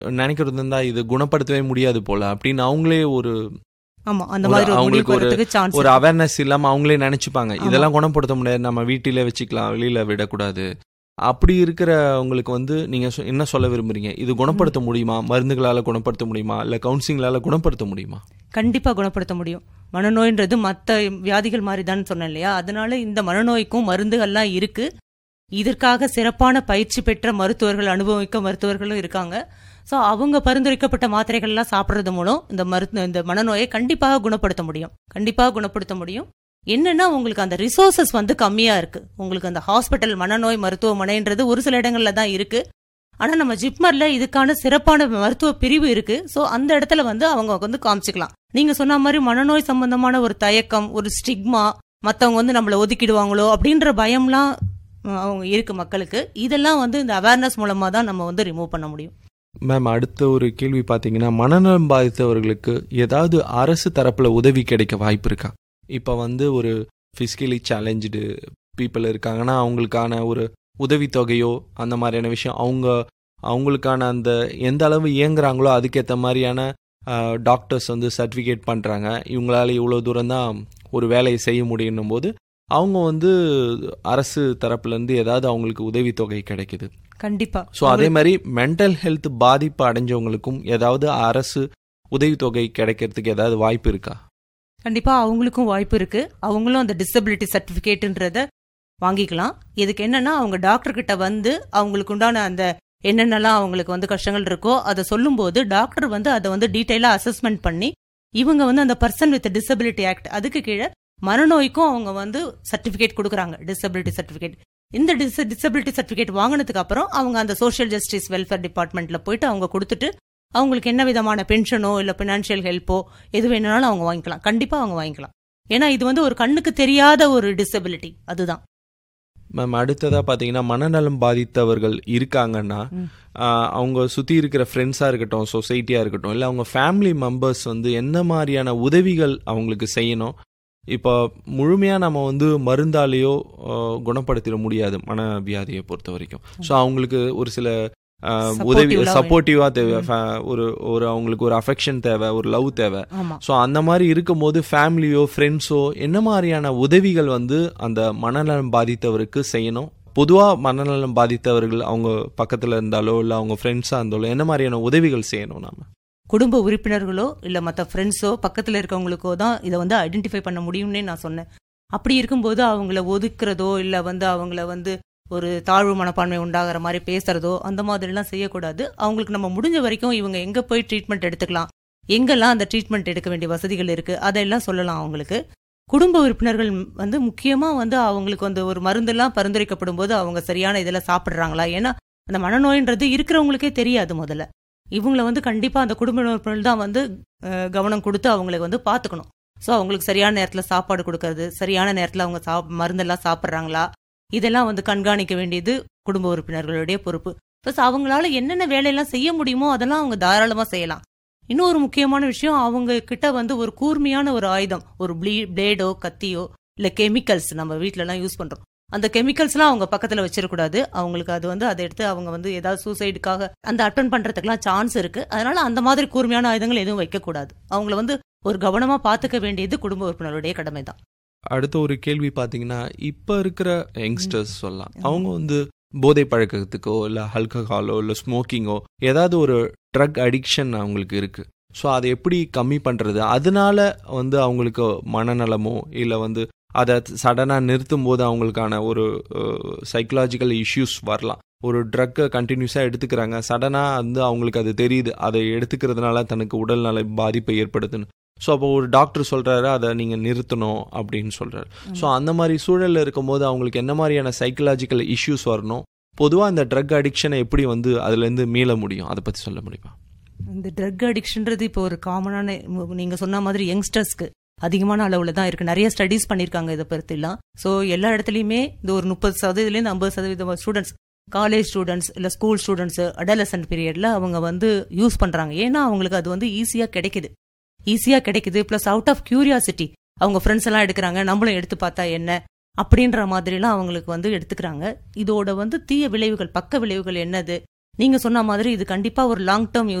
நினைக்கிறது இருந்தா இது குணப்படுத்தவே முடியாது போல அப்படின்னு அவங்களே ஒரு ஆமா அந்த ஒரு- மாதிரி ஒரு முடிவு அவங்களுக்கு ஒரு- வரதுக்கு சான்ஸ் ஒரு அவேர்னஸ் இல்லாம அவங்களே நினைச்சுப்பாங்க இதெல்லாம் குணப்படுத்த முடியாது நம்ம வீட்டிலே வச்சுக்கலாம் வெளியில விடக்கூடாது அப்படி இருக்கிறவங்களுக்கு வந்து நீங்க சொ- என்ன சொல்ல விரும்புறீங்க இது குணப்படுத்த முடியுமா மருந்துகளால குணப்படுத்த முடியுமா இல்ல கவுன்சிலிங்கால குணப்படுத்த முடியுமா கண்டிப்பா குணப்படுத்த முடியும் மனநோய்ன்றது மத்த வியாதிகள் மாதிரி தான் சொன்னேன் இல்லையா அதனால இந்த மனநோய்க்கும் மருந்துகள்லாம் இருக்கு இதற்காக சிறப்பான பயிற்சி பெற்ற மருத்துவர்கள் அனுபவிக்க மருத்துவர்களும் இருக்காங்க ஸோ அவங்க பரிந்துரைக்கப்பட்ட மாத்திரைகள்லாம் சாப்பிட்றது மூலம் இந்த மருத்து இந்த மனநோயை கண்டிப்பாக குணப்படுத்த முடியும் கண்டிப்பாக குணப்படுத்த முடியும் என்னன்னா உங்களுக்கு அந்த ரிசோர்சஸ் வந்து கம்மியா இருக்கு உங்களுக்கு அந்த ஹாஸ்பிட்டல் மனநோய் மருத்துவமனைன்றது ஒரு சில இடங்கள்ல தான் இருக்கு ஆனா நம்ம ஜிப்மர்ல இதுக்கான சிறப்பான மருத்துவ பிரிவு இருக்கு சோ அந்த இடத்துல வந்து அவங்க வந்து காமிச்சுக்கலாம் நீங்க சொன்ன மாதிரி மனநோய் சம்பந்தமான ஒரு தயக்கம் ஒரு ஸ்டிக்மா மத்தவங்க வந்து நம்மள ஒதுக்கிடுவாங்களோ அப்படின்ற பயம்லாம் அஹ், அவங்க இருக்கு மக்களுக்கு இதெல்லாம் வந்து இந்த அவேர்னஸ் மூலமா தான் நம்ம வந்து ரிமூவ் பண்ண முடியும் மேம் அடுத்த ஒரு கேள்வி பாத்தீங்கன்னா மனநலம் பாதித்தவர்களுக்கு ஏதாவது அரசு தரப்புல உதவி கிடைக்க வாய்ப்பு இருக்கா இப்ப வந்து ஒரு பிசிக்கலி சேலஞ்சு பீப்புள் இருக்காங்கன்னா அவங்களுக்கான ஒரு உதவித்தொகையோ அந்த மாதிரியான விஷயம் அவங்க அவங்களுக்கான அந்த எந்த அளவு இயங்குறாங்களோ அதுக்கேற்ற மாதிரியான டாக்டர்ஸ் வந்து சர்டிஃபிகேட் பண்ணுறாங்க இவங்களால இவ்வளோ தூரம் தான் ஒரு வேலையை செய்ய முடியும் போது அவங்க வந்து அரசு தரப்புலேருந்து ஏதாவது அவங்களுக்கு உதவித்தொகை கிடைக்குது கண்டிப்பா ஸோ அதே மாதிரி மென்டல் ஹெல்த் பாதிப்பு அடைஞ்சவங்களுக்கும் ஏதாவது அரசு உதவித்தொகை கிடைக்கிறதுக்கு ஏதாவது வாய்ப்பு இருக்கா கண்டிப்பா அவங்களுக்கும் வாய்ப்பு இருக்கு அவங்களும் அந்த டிசபிலிட்டி சர்டிபிகேட்ன்றத வாங்கிக்கலாம் இதுக்கு என்னன்னா அவங்க டாக்டர் கிட்ட வந்து அவங்களுக்கு உண்டான அந்த என்னென்னலாம் அவங்களுக்கு வந்து கஷ்டங்கள் இருக்கோ அதை சொல்லும்போது டாக்டர் வந்து அதை வந்து டீட்டெயிலாக அசஸ்மெண்ட் பண்ணி இவங்க வந்து அந்த பர்சன் வித் டிசபிலிட்டி ஆக்ட் அதுக்கு கீழே மனநோய்க்கும் அவங்க வந்து சர்டிபிகேட் கொடுக்குறாங்க டிசபிலிட்டி சர்டிபிகேட் இந்த டிஸ் டிசபிலிட்டி சர்டிபிகேட் வாங்கினதுக்கு அப்புறம் அவங்க அந்த சோஷியல் ஜஸ்டிஸ் வெல்ஃபேர் டிபார்ட்மெண்ட்ல போயிட்டு அவங்க கொடுத்துட்டு அவங்களுக்கு என்ன விதமான பென்ஷனோ இல்ல பினான்சியல் ஹெல்ப்போ எது வேணும்னாலும் அவங்க வாங்கிக்கலாம் கண்டிப்பா அவங்க வாங்கிக்கலாம் ஏன்னா இது வந்து ஒரு கண்ணுக்கு தெரியாத ஒரு டிசபிலிட்டி அதுதான் மேம் அடுத்ததாக பார்த்தீங்கன்னா மனநலம் பாதித்தவர்கள் இருக்காங்கன்னா ம். ஆஹ், அவங்க சுற்றி இருக்கிற ஃப்ரெண்ட்ஸாக இருக்கட்டும் சொசைட்டியாக இருக்கட்டும் இல்லை அவங்க ஃபேமிலி மெம்பர்ஸ் வந்து என்ன மாதிரியான உதவிகள் அவங்களுக்கு செய்யணும் இப்போ முழுமையாக நம்ம வந்து மருந்தாலேயோ ஆஹ், குணப்படுத்திட முடியாது மனவியாதியை பொறுத்த வரைக்கும் ஸோ அவங்களுக்கு ஒரு சில ஆஹ், உதவி Supportive-ஆ சப்போர்ட்டிவாக தேவை fa- ஒரு ஒரு அவங்களுக்கு ஒரு அஃபெக்ஷன் தேவை ஒரு லவ் தேவை ஆமா ஸோ அந்த மாதிரி இருக்கும்போது ஃபேமிலியோ ஃப்ரெண்ட்ஸோ என்ன மாதிரியான உதவிகள் வந்து அந்த மனநலம் பாதித்தவருக்கு செய்யணும் பொதுவாக மனநலம் பாதித்தவர்கள் அவங்க பக்கத்தில் இருந்தாலோ இல்லை அவங்க ஃப்ரெண்ட்ஸாக இருந்தாலோ என்ன மாதிரியான உதவிகள் செய்யணும் நாம குடும்ப உறுப்பினர்களோ இல்ல மத்த ஃப்ரெண்ட்ஸோ பக்கத்துல இருக்கவங்களுக்கோ தான் இதை வந்து ஐடென்டிஃபை பண்ண முடியும்னே நான் சொன்னேன் அப்படி இருக்கும்போது அவங்கள ஒதுக்குறதோ இல்ல வந்து அவங்கள வந்து ஒரு தாழ்வு மனப்பான்மை உண்டாகிற மாதிரி பேசுறதோ அந்த மாதிரிலாம் செய்யக்கூடாது அவங்களுக்கு நம்ம முடிஞ்ச வரைக்கும் இவங்க எங்க போய் ட்ரீட்மெண்ட் எடுத்துக்கலாம் எங்கெல்லாம் அந்த ட்ரீட்மெண்ட் எடுக்க வேண்டிய வசதிகள் இருக்கு அதெல்லாம் சொல்லலாம் அவங்களுக்கு குடும்ப உறுப்பினர்கள் வந்து முக்கியமா வந்து அவங்களுக்கு வந்து ஒரு மருந்தெல்லாம் பரிந்துரைக்கப்படும் போது அவங்க சரியான இதெல்லாம் சாப்பிடுறாங்களா ஏன்னா அந்த மனநோயின்றது இருக்கிறவங்களுக்கே தெரியாது முதல்ல இவங்கள வந்து கண்டிப்பா அந்த குடும்ப உறுப்பினர்கள் தான் வந்து அஹ், கவனம் கொடுத்து அவங்களுக்கு வந்து பாத்துக்கணும் ஸோ அவங்களுக்கு சரியான நேரத்தில் சாப்பாடு கொடுக்கறது சரியான நேரத்தில் அவங்க சாப் மருந்தெல்லாம் சாப்பிட்றாங்களா இதெல்லாம் வந்து கண்காணிக்க வேண்டியது குடும்ப உறுப்பினர்களுடைய பொறுப்பு ப்ளஸ் அவங்களால என்னென்ன வேலையெல்லாம் செய்ய முடியுமோ அதெல்லாம் அவங்க தாராளமாக செய்யலாம் இன்னொரு முக்கியமான விஷயம் அவங்க கிட்ட வந்து ஒரு கூர்மையான ஒரு ஆயுதம் ஒரு ப்ளீ பிளேடோ கத்தியோ இல்ல கெமிக்கல்ஸ் நம்ம வீட்ல எல்லாம் யூஸ் பண்றோம் அந்த கெமிக்கல்ஸ்லாம் அவங்க பக்கத்துல வச்சிடக்கூடாது அவங்களுக்கு அது வந்து அதை எடுத்து அவங்க வந்து ஏதாவது சூசைடுக்காக அந்த அட்டன் பண்றதுக்குலாம் சான்ஸ் இருக்கு அதனால அந்த மாதிரி கூர்மையான ஆயுதங்கள் எதுவும் வைக்கக்கூடாது அவங்கள வந்து ஒரு கவனமா பாத்துக்க வேண்டியது குடும்ப உறுப்பினருடைய கடமை தான் அடுத்த ஒரு கேள்வி பார்த்தீங்கன்னா இப்போ இருக்கிற யங்ஸ்டர்ஸ் சொல்லலாம் அவங்க வந்து போதை பழக்கத்துக்கோ இல்லை ஆல்கஹாலோ இல்லை ஸ்மோக்கிங்கோ ஏதாவது ஒரு ட்ரக் அடிக்ஷன் அவங்களுக்கு இருக்கு ஸோ அதை எப்படி கம்மி பண்ணுறது அதனால வந்து அவங்களுக்கு மனநலமோ இல்லை வந்து அதை சடனாக நிறுத்தும் போது அவங்களுக்கான ஒரு சைக்கலாஜிக்கல் இஷ்யூஸ் வரலாம் ஒரு ட்ரக்கை கண்டினியூஸாக எடுத்துக்கிறாங்க சடனாக வந்து அவங்களுக்கு அது தெரியுது அதை எடுத்துக்கிறதுனால தனக்கு உடல்நல பாதிப்பை ஏற்படுத்துன்னு ஸோ அப்போ ஒரு டாக்டர் சொல்கிறாரு அதை நீங்கள் நிறுத்தணும் அப்படின்னு சொல்கிறாரு ஸோ அந்த மாதிரி சூழலில் இருக்கும்போது அவங்களுக்கு என்ன மாதிரியான சைக்கலாஜிக்கல் இஷ்யூஸ் வரணும் பொதுவாக இந்த ட்ரக் அடிக்ஷனை எப்படி வந்து அதுலேருந்து மீள முடியும் அதை பற்றி சொல்ல முடியுமா இந்த ட்ரக் அடிக்ஷன்றது இப்போ ஒரு காமனான நீங்க சொன்ன மாதிரி யங்ஸ்டர்ஸ்க்கு அதிகமான அளவுல தான் இருக்கு நிறைய ஸ்டடீஸ் பண்ணிருக்காங்க இதை பற்றிலாம் ஸோ எல்லா இடத்துலயுமே இந்த ஒரு முப்பது சதவீதத்துலேருந்து ஐம்பது சதவீதம் ஸ்டூடெண்ட்ஸ் காலேஜ் ஸ்டூடெண்ட்ஸ் இல்ல ஸ்கூல் ஸ்டூடெண்ட்ஸ் அடலசன்ட் பீரியட்ல அவங்க வந்து யூஸ் பண்றாங்க ஏன்னா அவங்களுக்கு அது வந்து ஈஸியா கிடைக்குது ஈஸியா கிடைக்குது பிளஸ் அவுட் ஆஃப் கியூரியாசிட்டி அவங்க ஃப்ரெண்ட்ஸ் எல்லாம் எடுக்கிறாங்க நம்மளும் எடுத்து பார்த்தா என்ன அப்படின்ற மாதிரிலாம் அவங்களுக்கு வந்து எடுத்துக்கிறாங்க இதோட வந்து தீய விளைவுகள் பக்க விளைவுகள் என்னது நீங்க சொன்ன மாதிரி இது கண்டிப்பா ஒரு லாங் டேர்ம்